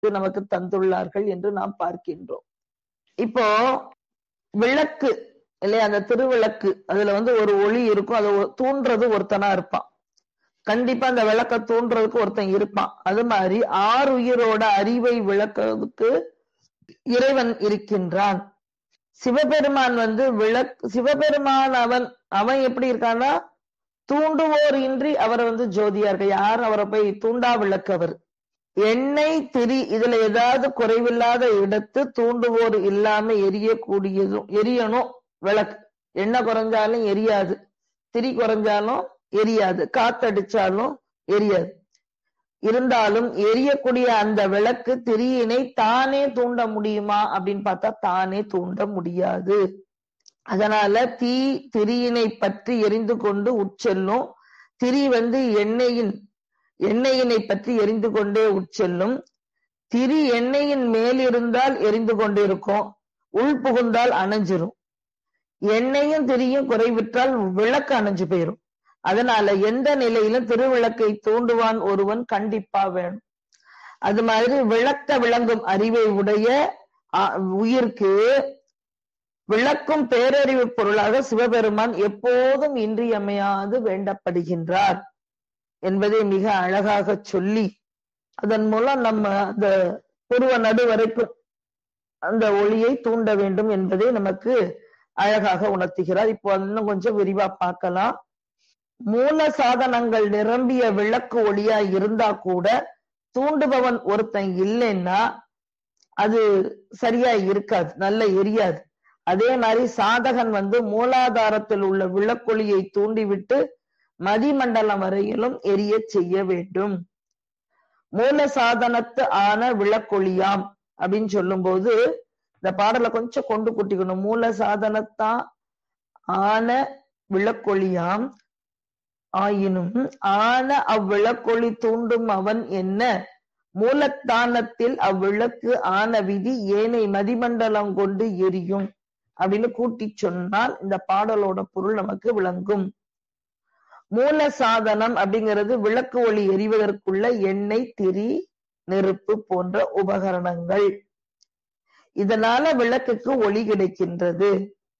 நமக்கு தந்துள்ளார்கள் என்று நாம் பார்க்கின்றோம் இப்போ விளக்கு இல்லையா அந்த திருவிளக்கு அதுல வந்து ஒரு ஒளி இருக்கும் அதை ஒ- தூண்டுறது ஒருத்தனா இருப்பான் கண்டிப்பா அந்த விளக்க தூண்டுறதுக்கு ஒருத்தன் இருப்பான் அது மாதிரி ஆறு உயிரோட அறிவை விளக்குறதுக்கு இறைவன் இருக்கின்றான் சிவபெருமான் வந்து விளக் சிவபெருமான் அவன் அவன் எப்படி இருக்கான்னா தூண்டுவோர் இன்றி அவர் வந்து ஜோதியா இருக்க யார் அவரை போய் தூண்டா விளக்கவர் எண்ணெய் திரி இதுல ஏதாவது குறைவில்லாத இடத்து தூண்டுவோர் இல்லாம எரியக்கூடியதும் எரியணும் விளக்கு எண்ணெய் குறைஞ்சாலும் எரியாது திரி குறைஞ்சாலும் எரியாது காத்தடிச்சாலும் எரியாது இருந்தாலும் எரியக்கூடிய அந்த விளக்கு திரியினை தானே தூண்ட முடியுமா அப்படின்னு பார்த்தா தானே தூண்ட முடியாது அதனால தீ திரியினை பற்றி எரிந்து கொண்டு உட்செல்லும் திரி வந்து எண்ணெயின் எண்ணெயினை பற்றி எரிந்து கொண்டே உட்செல்லும் திரி எண்ணெயின் மேல் இருந்தால் எரிந்து கொண்டிருக்கும் உள் புகுந்தால் அணைஞ்சிரும் எண்ணெயும் திரியும் குறைவிட்டால் விளக்கு அணைஞ்சு போயிரும் அதனால எந்த நிலையிலும் திருவிளக்கை தூண்டுவான் ஒருவன் கண்டிப்பா வேணும் அது மாதிரி விளக்க விளங்கும் அறிவை உடைய ஆ, உயிர்க்கு விளக்கும் பேரறிவு பொருளாக சிவபெருமான் எப்போதும் இன்றியமையாது வேண்டப்படுகின்றார் என்பதை மிக அழகாக சொல்லி அதன் மூலம் நம்ம அந்த புருவ நடு வரைக்கும் அந்த ஒளியை தூண்ட வேண்டும் என்பதை நமக்கு அழகாக உணர்த்துகிறார் இப்போ இன்னும் கொஞ்சம் விரிவா பார்க்கலாம் மூல சாதனங்கள் நிரம்பிய விளக்கு ஒளியா இருந்தா கூட தூண்டுபவன் ஒருத்தன் இல்லைன்னா அது சரியா இருக்காது நல்ல எரியாது அதே மாதிரி சாதகன் வந்து மூலாதாரத்தில் உள்ள விளக்கொளியை தூண்டிவிட்டு மதிமண்டலம் வரையிலும் எரிய செய்ய வேண்டும் மூல சாதனத்து ஆன விளக்கொளியாம் அப்படின்னு சொல்லும்போது இந்த பாடலை கொஞ்சம் கொண்டு கூட்டிக்கணும் மூல சாதனத்தான் ஆன விளக்கொளியாம் ஆயினும் ஆன அவ்விளக்கொளி தூண்டும் அவன் என்ன மூலத்தானத்தில் அவ்விளக்கு ஆன விதி ஏனை மதிமண்டலம் கொண்டு எரியும் அப்படின்னு கூட்டி சொன்னால் இந்த பாடலோட பொருள் நமக்கு விளங்கும் மூல சாதனம் அப்படிங்கிறது விளக்கு ஒளி எரிவதற்குள்ள எண்ணெய் திரி நெருப்பு போன்ற உபகரணங்கள் இதனால விளக்குக்கு ஒளி கிடைக்கின்றது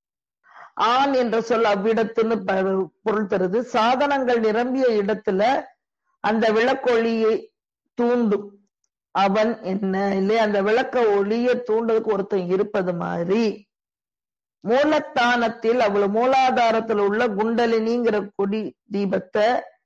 ஆண் என்ற சொல் அவ்விடத்துன்னு ப- பொருள் தருது சாதனங்கள் நிரம்பிய இடத்துல அந்த விளக்கொளியை தூண்டும் அவன் என்ன இல்லையா அந்த விளக்க ஒளிய தூண்டுறதுக்கு ஒருத்தன் இருப்பது மாதிரி மூலத்தானத்தில் அவ்வளவு மூலாதாரத்துல உள்ள குண்டலினிங்கிற கொடி தீபத்தை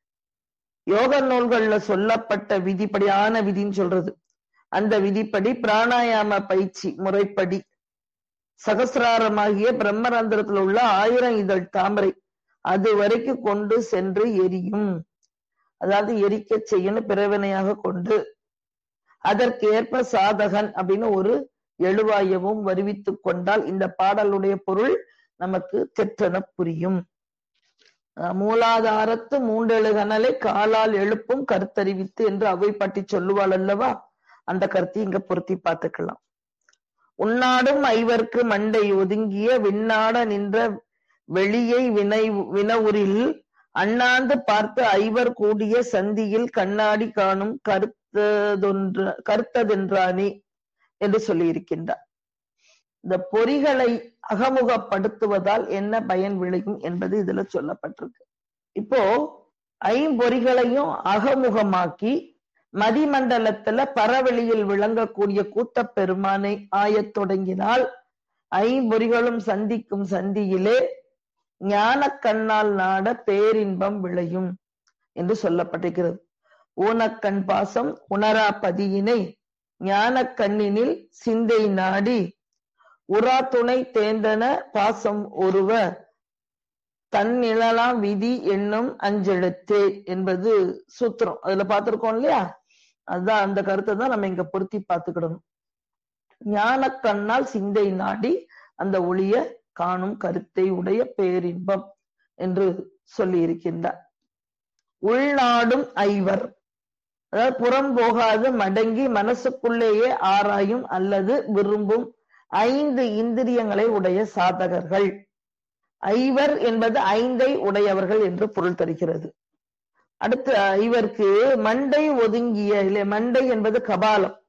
யோக நூல்கள்ல சொல்லப்பட்ட விதிப்படியான விதின்னு சொல்றது அந்த விதிப்படி பிராணாயாம பயிற்சி முறைப்படி சகசிராரமாகிய பிரம்மரந்திரத்துல உள்ள ஆயிரம் இதழ் தாமரை அது வரைக்கும் கொண்டு சென்று எரியும் அதாவது எரிக்க செய்யணும் பிறவினையாக கொண்டு அதற்கு ஏற்ப சாதகன் அப்படின்னு ஒரு எழுவாயவும் வருவித்துக் கொண்டால் இந்த பாடலுடைய பொருள் நமக்கு தெற்றென புரியும் அஹ் மூலாதாரத்து மூண்டெழுகனலை காலால் எழுப்பும் கருத்தறிவித்து என்று அவை பற்றி சொல்லுவாள் அல்லவா அந்த கருத்தை இங்க பொருத்தி பார்த்துக்கலாம் உன்னாடும் ஐவர்க்கு மண்டை ஒதுங்கிய விண்ணாட நின்ற வெளியை வினை வினவுரில் அண்ணாந்து பார்த்து ஐவர் கூடிய சந்தியில் கண்ணாடி காணும் கருத்ததொன்ற கருத்ததென்றானே என்று சொல்லியிருக்கின்றார் இந்த பொறிகளை அகமுகப்படுத்துவதால் என்ன பயன் விளையும் என்பது இதுல சொல்லப்பட்டிருக்கு இப்போ ஐம்பொறிகளையும் அகமுகமாக்கி மதிமண்டலத்துல பரவெளியில் விளங்கக்கூடிய கூத்தப் பெருமானை ஆயத் தொடங்கினால் ஐம்பொறிகளும் சந்திக்கும் சந்தியிலே ஞானக் கண்ணால் நாட பேரின்பம் விளையும் என்று சொல்லப்பட்டிருக்கிறது ஊனக்கண் பாசம் உணரா பதியினை ஞானக் கண்ணினில் சிந்தை நாடி உரா துணை தேர்ந்தன பாசம் ஒருவ தன்னிழலாம் விதி என்னும் அஞ்செழுத்தே என்பது சூத்திரம் அதுல பார்த்திருக்கோம் இல்லையா அதுதான் அந்த கருத்தை தான் நம்ம இங்க பொருத்தி பார்த்துக்கிடணும் ஞான கண்ணால் சிந்தை நாடி அந்த ஒளிய காணும் கருத்தை உடைய பேரின்பம் என்று சொல்லி இருக்கின்றார் உள்நாடும் ஐவர் அதாவது புறம் போகாது மடங்கி மனசுக்குள்ளேயே ஆராயும் அல்லது விரும்பும் ஐந்து இந்திரியங்களை உடைய சாதகர்கள் ஐவர் என்பது ஐந்தை உடையவர்கள் என்று பொருள் தருகிறது அடுத்து ஐவருக்கு மண்டை ஒதுங்கிய இல்லை மண்டை என்பது கபாலம்